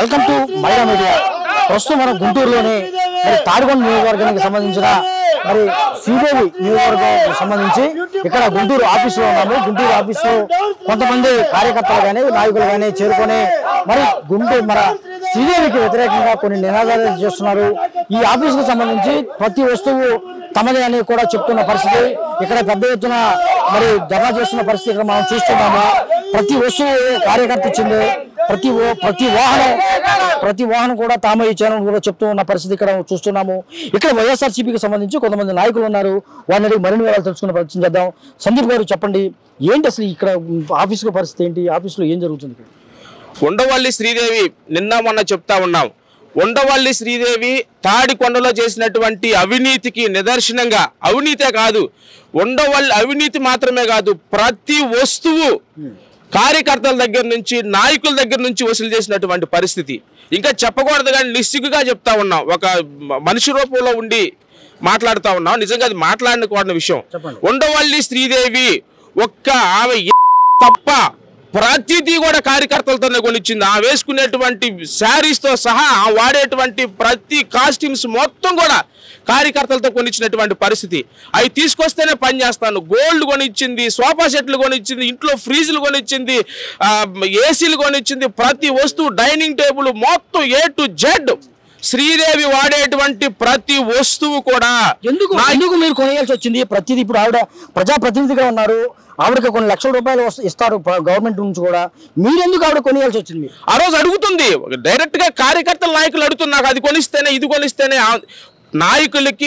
Welcome to Myra media ప్రస్తుతం మనం గుంటూరులోనే మరి తాడికొండ నియోజకవర్గానికి సంబంధించిన మరి శ్రీదేవి నియోజకవర్గం సంబంధించి ఇక్కడ గుంటూరు ఆఫీసులో ఉన్నాము గుంటూరు ఆఫీసులో కొంతమంది కార్యకర్తలు కానీ నాయకులు కానీ చేరుకొని మరి గుంటూరు మన శ్రీదేవికి వ్యతిరేకంగా కొన్ని నినాదాలు చేస్తున్నారు ఈ ఆఫీసుకు సంబంధించి ప్రతి వస్తువు తమదే అని కూడా చెప్తున్న పరిస్థితి ఇక్కడ పెద్ద ఎత్తున మరి ధర్నా చేస్తున్న పరిస్థితి ఇక్కడ మనం చూస్తున్నాము ప్రతి వస్తువు కార్యకర్త ఇచ్చింది ప్రతి ఓ- ప్రతి వాహనం ప్రతి వాహనం కూడా తామే ఇచ్చారని కూడా చెప్తూ ఉన్న పరిస్థితి ఇక్కడ చూస్తున్నాము ఇక్కడ వైఎస్ఆర్సీపీకి సంబంధించి కొంతమంది నాయకులు ఉన్నారు వారిని అడిగి మరిన్ని వివరాలు తెలుసుకునే ప్రయత్నం చేద్దాం సందీప్ గారు చెప్పండి ఏంటి అసలు ఇక్కడ ఆఫీసులో పరిస్థితి ఏంటి ఆఫీసులో ఏం జరుగుతుంది ఇక్కడ ఉండవల్లి శ్రీదేవి నిన్న మొన్న చెప్తా ఉన్నాం ఉండవల్లి శ్రీదేవి తాడికొండలో చేసినటువంటి అవినీతికి నిదర్శనంగా అవినీతే కాదు ఉండవల్లి అవినీతి మాత్రమే కాదు ప్రతి వస్తువు కార్యకర్తల దగ్గర నుంచి నాయకుల దగ్గర నుంచి వసూలు చేసినటువంటి పరిస్థితి ఇంకా చెప్పకూడదు కానీ నిస్సిగ్గుగా చెప్తా ఉన్నాం ఒక మ- మనిషి రూపంలో ఉండి మాట్లాడుతా ఉన్నాం నిజంగా అది మాట్లాడకూడని విషయం చెప్పండి. ఉండవల్లి శ్రీదేవి ఒక్క ఆమె తప్ప ప్రతిదీ కూడా కార్యకర్తలతోనే కొనిచ్చింది ఆ వేసుకునేటువంటి శారీస్ తో సహా ఆ వాడేటువంటి ప్రతి కాస్ట్యూమ్స్ మొత్తం కూడా కార్యకర్తలతో కొనిచ్చినటువంటి పరిస్థితి అవి తీసుకొస్తేనే పని చేస్తాను గోల్డ్ కొనిచ్చింది సోఫా సెట్లు కొనిచ్చింది ఇంట్లో ఫ్రీజులు కొనిచ్చింది ఆ, ఏసీలు కొనిచ్చింది ప్రతి వస్తువు డైనింగ్ టేబుల్ మొత్తం ఏ టు జెడ్ శ్రీదేవి వాడేటువంటి ప్రతి వస్తువు కూడా ఎందుకు నా- ఎందుకు మీరు కొనేయాల్సి వచ్చింది ప్రతిదీ ఇప్పుడు ఆవిడ ప్రజాప్రతినిధిగా ఉన్నారు ఆవిడకి కొన్ని లక్షల రూపాయలు వస్త- ఇస్తారు ప్ర- గవర్నమెంట్ నుంచి కూడా మీరెందుకు ఆవిడ కొనేయాల్సి వచ్చింది మీరు? ఆ రోజు అడుగుతుంది డైరెక్ట్ గా కార్యకర్తల నాయకులు అడుగుతున్నారు నాకు అది కొనిస్తేనే ఇది కొనిస్తేనే ఆ- నాయకులకి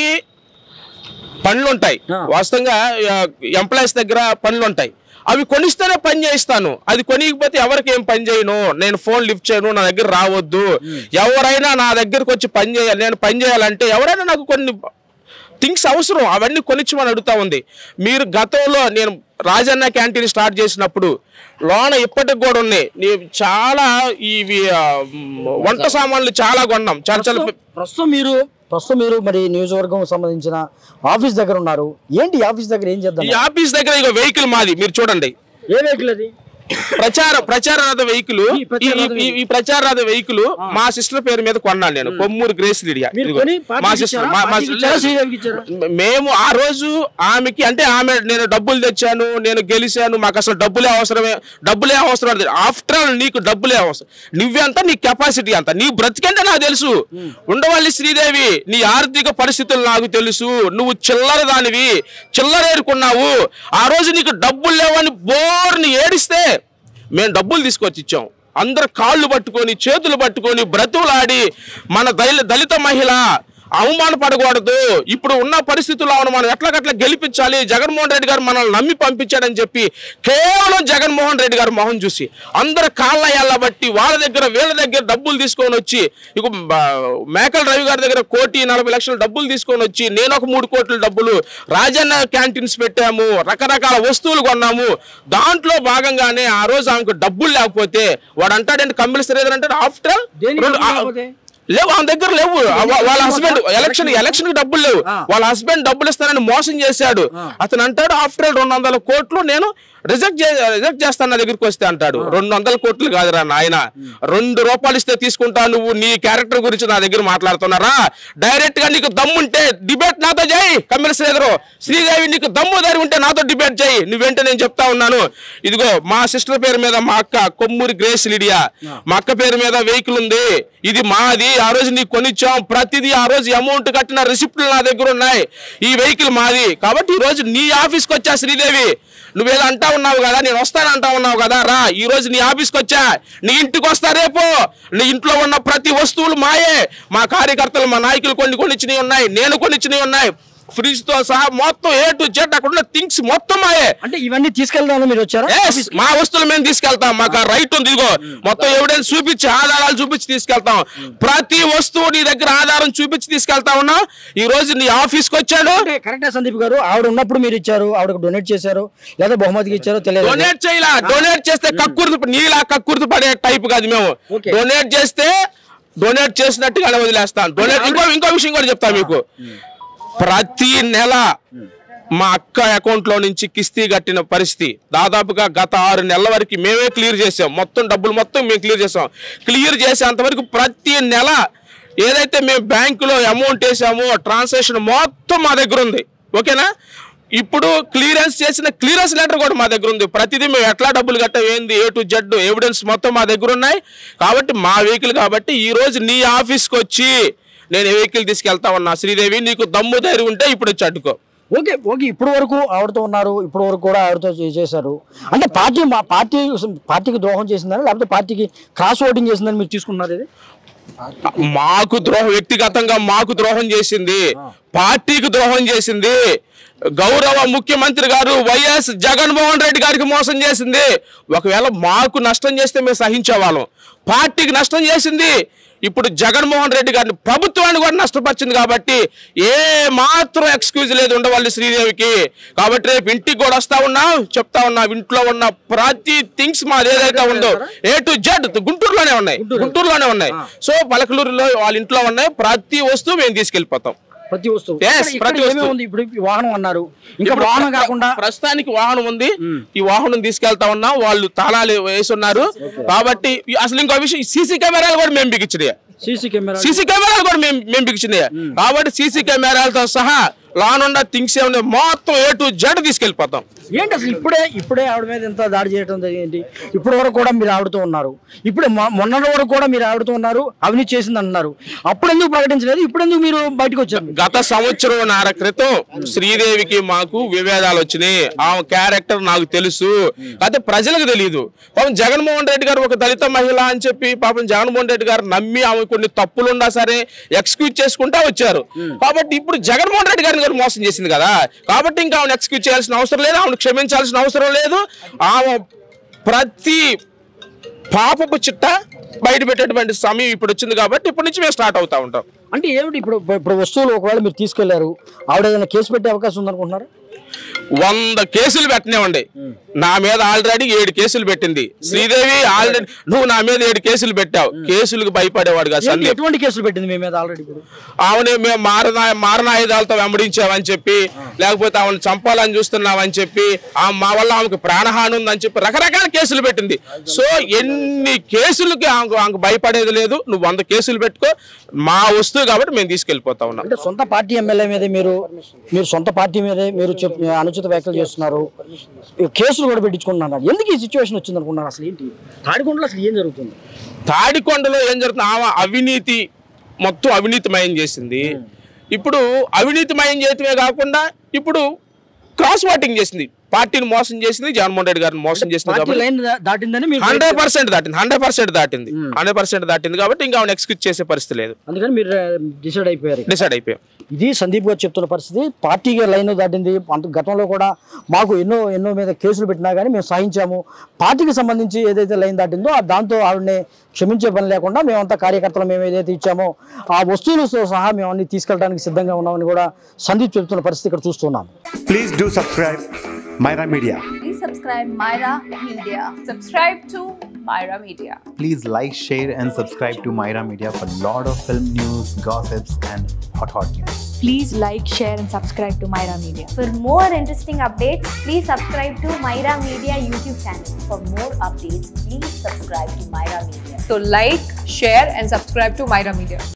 పనులు ఉంటాయి ఆ. వాస్తవంగా ఎంప్లాయీస్ దగ్గర పనులు ఉంటాయి అవి కొనిస్తేనే పని చేయిస్తాను అది కొనికపోతే ఎవరికి ఏం పని చేయను నేను ఫోన్ లిఫ్ట్ చేయను నా దగ్గర రావద్దు ఎవరైనా నా దగ్గరకు వచ్చి పని చేయాలి నేను పని చేయాలంటే ఎవరైనా నాకు కొన్ని థింగ్స్ అవసరం అవన్నీ కొనిచ్చమని అడుగుతా ఉంది మీరు గతంలో నేను రాజన్న క్యాంటీన్ స్టార్ట్ చేసినప్పుడు లోన ఇప్పటికి కూడా ఉన్నాయి నీ- చాలా ఇవి ఆ, మ్, వంట సామాన్లు చాలా కొన్నాం చాలా చాలా పె- ప్రస్తుతం మీరు ప్రస్తుతం మీరు మరి నియోజకవర్గం సంబంధించిన ఆఫీస్ దగ్గర ఉన్నారు ఏంటి ఈ ఆఫీస్ దగ్గర ఏం చేద్దాం ఈ ఆఫీస్ దగ్గర ఇక వెహికల్ మాది మీరు చూడండి ఏ వెహికల్ అది ప్రచార ప్రచార రథ వెహికల్ ఈ ప్రచార రథ ఈ ప్రచార రథ వెహికల్ మా సిస్టర్ పేరు మీద కొన్నాను నేను కొమ్మూరు గ్రేస్ లిడియా మీరు ఇదిగో. కొని మా పార్టీకి సిస్టర్ ఇచ్చారా? మా- మా పార్టీకి ఇచ్చారా? శ్రీదేవికి ఇచ్చారా? మేము ఆ రోజు ఆమెకి అంటే ఆమె నేను డబ్బులు తెచ్చాను నేను గెలిచాను మాకు అసలు డబ్బులే అవసరమే డబ్బులే అవసరం ఆఫ్టర్ ఆల్ నీకు డబ్బులే అవసరం నువ్వెంత నీ కెపాసిటీ అంత నీ బ్రతికంటే నాకు తెలుసు ఉండవల్లి శ్రీదేవి నీ ఆర్థిక పరిస్థితులు నాకు తెలుసు నువ్వు చిల్లర దానివి చిల్లర ఏరుకున్నావు ఆ రోజు నీకు డబ్బులు లేవని బోర్ని ఏడిస్తే మేము డబ్బులు తీసుకొచ్చి ఇచ్చాం అందరు కాళ్ళు పట్టుకొని చేతులు పట్టుకొని బ్రతువులాడి మన దళి దళిత మహిళ అవమానపడకూడదు ఇప్పుడు ఉన్న పరిస్థితుల్లో ఆమెను మనం ఎట్లకట్లా గెలిపించాలి జగన్మోహన్ రెడ్డి గారు మనల్ని నమ్మి పంపించాడని చెప్పి కేవలం జగన్మోహన్ రెడ్డి గారు మొహం చూసి అందరు కాళ్ళ బట్టి వాళ్ళ దగ్గర వీళ్ళ దగ్గర డబ్బులు తీసుకొని వచ్చి ఇక బ- మేకల రవి గారి దగ్గర కోటి నలభై లక్షల డబ్బులు తీసుకొని వచ్చి నేను ఒక మూడు కోట్ల డబ్బులు రాజన్న క్యాంటీన్స్ పెట్టాము రకరకాల వస్తువులు కొన్నాము దాంట్లో భాగంగానే ఆ రోజు ఆమెకు డబ్బులు లేకపోతే వాడు అంటాడంటే కమ్మిలి శ్రీధర్ అంటే ఆఫ్టర్ దేనికి డబ్బులు లేకపోతే? లేవు ఆమె దగ్గర లేవు వా- వాళ్ళ హస్బెండ్ ఎలక్షన్ ఎలక్షన్ కి డబ్బులు లేవు ఆ. వాళ్ళ హస్బెండ్ డబ్బులు ఇస్తానని మోసం చేశాడు అతను అంటాడు ఆఫ్టర్ రెండు వందల కోట్లు నేను రిజెక్ట్ రిజెక్ట్ చేస్తాను నా దగ్గరికి వస్తే అంటాడు రెండు వందల కోట్లు కాదురా నాయన రెండు రూపాయలు ఇస్తే తీసుకుంటా నువ్వు నీ క్యారెక్టర్ గురించి నా దగ్గర మాట్లాడుతున్నారా డైరెక్ట్ గా నీకు దమ్ముంటే డిబేట్ నాతో చేయి కమ్మిల శ్రీధరు శ్రీదేవి నీకు దమ్ము దారి ఉంటే నాతో డిబేట్ చేయి నువ్వేంటే నేను చెప్తా ఉన్నాను ఇదిగో మా సిస్టర్ పేరు మీద మా అక్క కొమ్మూరి గ్రేస్ లిడియా మా అక్క పేరు మీద వెహికల్ ఉంది ఇది మాది ఆ రోజు నీకు కొనిచ్చాం ప్రతిదీ ఆ రోజు అమౌంట్ కట్టిన రిసిప్ట్లు నా దగ్గర ఉన్నాయి ఈ వెహికల్ మాది కాబట్టి ఈ రోజు నీ ఆఫీస్కి వచ్చా శ్రీదేవి నువ్వేదో అంటా ఉన్నావు కదా నేను వస్తాను అంటా ఉన్నావు కదా రా ఈ రోజు నీ ఆఫీస్కి వచ్చా నీ ఇంటికి వస్తా రేపు నీ ఇంట్లో ఉన్న ప్రతి వస్తువులు మాయే మా కార్యకర్తలు మా నాయకులు కొన్ని కొనిచ్చినవి ఉన్నాయి నేను కొనిచ్చినవి ఉన్నాయి ఫ్రిడ్జ్ తో సహా మొత్తం ఏ టు జెడ్ అక్కడ ఉన్న థింగ్స్ మొత్తం మాయే అంటే ఇవన్నీ తీసుకెళ్దామని మీరు వచ్చారా Yes, మా వస్తువులు మేము తీసుకెళ్తాం మాకు రైట్ ఉంది ఇదిగో మొత్తం ఎవిడెన్స్ చూపించి ఆధారాలు చూపించి తీసుకెళ్తాం ప్రతి వస్తువు నీ దగ్గర ఆధారం చూపించి తీసుకెళ్తా ఉన్నా ఈ రోజు నీ ఆఫీస్కి వచ్చాడు అంటే కరెక్టే సందీప్ గారు ఆవిడ ఉన్నప్పుడు మీరు ఇచ్చారు ఆవిడకు డొనేట్ చేశారు లేదా బహుమతికి ఇచ్చారో తెలియదు డొనేట్ చేయలా డొనేట్ చేస్తే కక్కుర్తి నీలా కక్కుర్తి పడే టైప్ కాదు మేము Okay. డొనేట్ చేస్తే డొనేట్ చేసినట్టుగానే వదిలేస్తాం డొనేట్ ఇంకో ఇంకో విషయం కూడా చెప్తా మీకు ప్రతి నెల మా అక్క అకౌంట్లో నుంచి కిస్తీ కట్టిన పరిస్థితి దాదాపుగా గత ఆరు నెలల వరకు మేమే క్లియర్ చేసాం మొత్తం డబ్బులు మొత్తం మేము క్లియర్ చేసాం క్లియర్ చేసేంత వరకు ప్రతి నెల ఏదైతే మేము బ్యాంకులో అమౌంట్ వేసామో ట్రాన్సాక్షన్ మొత్తం మా దగ్గర ఉంది ఓకేనా ఇప్పుడు క్లియరెన్స్ చేసిన క్లియరెన్స్ లెటర్ కూడా మా దగ్గర ఉంది ప్రతిదీ మేము ఎట్లా డబ్బులు కట్టాం ఏంది ఏ టు జెడ్ ఎవిడెన్స్ మొత్తం మా దగ్గర ఉన్నాయి కాబట్టి మా వెహికల్ కాబట్టి ఈ రోజు నీ ఆఫీస్కి వచ్చి నేను వెహికల్ తీసుకెళ్తా ఉన్నా శ్రీదేవి నీకు దమ్ము ధైర్యం ఉంటే ఇప్పుడు వచ్చి అడ్డుకో ఓకే ఓకే ఇప్పటి వరకు ఆవిడతో ఉన్నారు ఇప్పటి వరకు కూడా ఆవిడతో చే- చేశారు అంటే పార్టీ మా పార్టీ పార్టీకి ద్రోహం చేసిందని లేకపోతే పార్టీకి క్రాస్ ఓటింగ్ చేసిందని మీరు తీసుకున్నారు ఇది మాకు ద్రోహం వ్యక్తిగతంగా మాకు ద్రోహం చేసింది పార్టీకి ద్రోహం చేసింది గౌరవ ముఖ్యమంత్రి గారు వైఎస్ జగన్మోహన్ రెడ్డి గారికి మోసం చేసింది ఒకవేళ మాకు నష్టం చేస్తే మేము సహించేవాళ్ళం పార్టీకి నష్టం చేసింది ఇప్పుడు జగన్మోహన్ రెడ్డి గారిని ప్రభుత్వాన్ని కూడా నష్టపరిచింది కాబట్టి ఏ మాత్రం ఎక్స్క్యూజ్ లేదు ఉండవాలి శ్రీదేవికి కాబట్టి రేపు ఇంటికి కూడా వస్తా ఉన్నాం చెప్తా ఉన్నా ఇంట్లో ఉన్న ప్రతి థింగ్స్ మాది ఏదైతే ఉందో ఏ టు జెడ్ గుంటూరులోనే ఉన్నాయి గుంటూరులోనే ఉన్నాయి సో పలకలూరులో వాళ్ళ ఇంట్లో ఉన్నాయి ప్రతి వస్తువు మేము తీసుకెళ్ళిపోతాం ప్రతి వస్తువు Yes, ఇక్కడ- ఇక్కడ ప్రతి ఏమేమి వస్తువు. ఉంది ఇప్పుడు ఈ వాహనం అన్నారు ఇంకా ఇప్పుడు వాహనం ప్ర- కాకుండా ప్రస్తుతానికి వాహనం ఉంది ఈ వాహనం తీసుకెళ్తా ఉన్నాం వాళ్ళు తాళాలు వేసి ఉన్నారు కాబట్టి ఈ- అసలు ఇంకో విషయం సీసీ కెమెరాలు కూడా మేము బిగించినాయి సీసీ కెమెరా సీసీ కెమెరాలు కూడా మేము మేము బిగించినాయి కాబట్టి సీసీ కెమెరాలతో సహా లానుండా థింగ్స్ ఏమైనా మొత్తం ఏ టు జెడ్ తీసుకెళ్ళిపోతాం ఏంటి అసలు ఇప్పుడే ఇప్పుడే ఆవిడ మీద ఎంత దాడి చేయడం జరిగింది ఇప్పటి వరకు కూడా మీరు ఆవిడతో ఉన్నారు ఇప్పుడు మొ- మొన్నటి వరకు కూడా మీరు ఆవిడతో ఉన్నారు అవినీతి చేసింది అన్నారు అప్పుడు ఎందుకు ప్రకటించలేదు ఇప్పుడు ఎందుకు మీరు బయటకు వచ్చారు గత సంవత్సరం నార క్రితం శ్రీదేవికి మాకు విభేదాలు వచ్చినాయి ఆమె క్యారెక్టర్ నాకు తెలుసు అయితే ప్రజలకు తెలియదు పాపం జగన్మోహన్ రెడ్డి గారు ఒక దళిత మహిళ అని చెప్పి పాపం జగన్మోహన్ రెడ్డి గారు నమ్మి ఆమె కొన్ని తప్పులున్నా సరే ఎక్స్క్యూజ్ చేసుకుంటా వచ్చారు కాబట్టి ఇప్పుడు జగన్మోహన్ రెడ్డి గారిని కూడా మోసం చేసింది కదా కాబట్టి ఇంకా ఆమెను ఎక్స్క్యూజ్ చేయాల్సిన అవసరం లేదు ఆమెను క్షమించాల్సిన అవసరం లేదు ఆమె ప్రతి పాపపు చిట్ట బయట పెట్టేటువంటి సమయం ఇప్పుడు వచ్చింది కాబట్టి ఇప్పటి నుంచి మేము స్టార్ట్ అవుతా ఉంటాం అంటే ఏమిటి ఇప్పుడు ఇప్పుడు వస్తువులు ఒకవేళ మీరు తీసుకెళ్లారు ఆవిడ ఏదైనా కేసు పెట్టే అవకాశం ఉందనుకుంటున్నారు వంద కేసులు పెట్టనివ్వండి నా మీద ఆల్రెడీ ఏడు కేసులు పెట్టింది శ్రీదేవి ఆల్రెడీ నువ్వు నా మీద ఏడు కేసులు పెట్టావు కేసులకు భయపడేవాడు కదా ఏంటి, సందీప్ ఎటువంటి కేసులు పెట్టింది మీ మీద ఆల్రెడీ ఇప్పుడు ఆమెని మేము మారణ మారణాయుధాలతో వెంబడించామని చెప్పి లేకపోతే ఆమెను చంపాలని చూస్తున్నామని చెప్పి ఆ మా వల్ల ఆమెకు ప్రాణహాని ఉందని చెప్పి రకరకాల కేసులు పెట్టింది సో ఎన్ని కేసులకి ఆమెకు ఆమెకు భయపడేది లేదు నువ్వు వంద కేసులు పెట్టుకో మా వస్తువు కాబట్టి మేము తీసుకెళ్ళిపోతా ఉన్నాం అంటే సొంత పార్టీ ఎమ్మెల్యే మీదే మీరు మీరు సొంత పార్టీ మీదే మీరు చెప్ అనుచిత వ్యాఖ్యలు చేస్తున్నారు ఈ కేసులు కూడా పెట్టించుకుంటున్నారు ఎందుకు ఈ సిచ్యువేషన్ వచ్చింది అనుకున్నారు అసలు ఏంటి తాడికొండలో అసలు ఏం జరుగుతుంది తాడికొండలో ఏం జరుగుతుంది ఆమె అవినీతి మొత్తం అవినీతిమయం చేసింది ఇప్పుడు అవినీతిమయం చేయటమే కాకుండా ఇప్పుడు క్రాస్ వాటింగ్ చేసింది పార్టీని మోసం చేసింది జగన్మోహన్ రెడ్డి గారిని మోసం చేసింది పార్టీ కాబట్టి లైన్ దా- దాటిందని మీరు హండ్రెడ్ పర్సెంట్ దాటింది హండ్రెడ్ పర్సెంట్ దాటింది హండ్రెడ్ పర్సెంట్ దాటింది కాబట్టి ఇంకా ఆమెను ఎక్స్క్యూజ్ చేసే పరిస్థితి లేదు అందుకని మీరు డిసైడ్ అయిపోయారు డిసైడ్ అయిపోయాం ఇది సందీప్ గారు చెప్తున్న పరిస్థితి పార్టీగా లైన్ దాటింది అంత గతంలో కూడా మాకు ఎన్నో ఎన్నో మీద కేసులు పెట్టినా కానీ మేము సహించాము పార్టీకి సంబంధించి ఏదైతే లైన్ దాటిందో ఆ దాంతో ఆవిడని క్షమించే పని లేకుండా మేమంతా కార్యకర్తలు మేము ఏదైతే ఇచ్చామో ఆ వస్తువులతో సహా మేము అన్ని తీసుకెళ్ళడానికి సిద్ధంగా ఉన్నామని కూడా సందీప్ చెప్తున్న పరిస్థితి ఇక్కడ చూస్తున్నాం Please do subscribe Myra Media. Please subscribe Myra Media. Subscribe to Myra Media. Please like, share, and subscribe to Myra Media for lot of film news, gossips, and hot hot news. Please like, share, and subscribe to Myra Media. For more interesting updates, please subscribe to Myra Media YouTube channel. For more updates, please subscribe to Myra Media. So like, share and subscribe to Myra Media.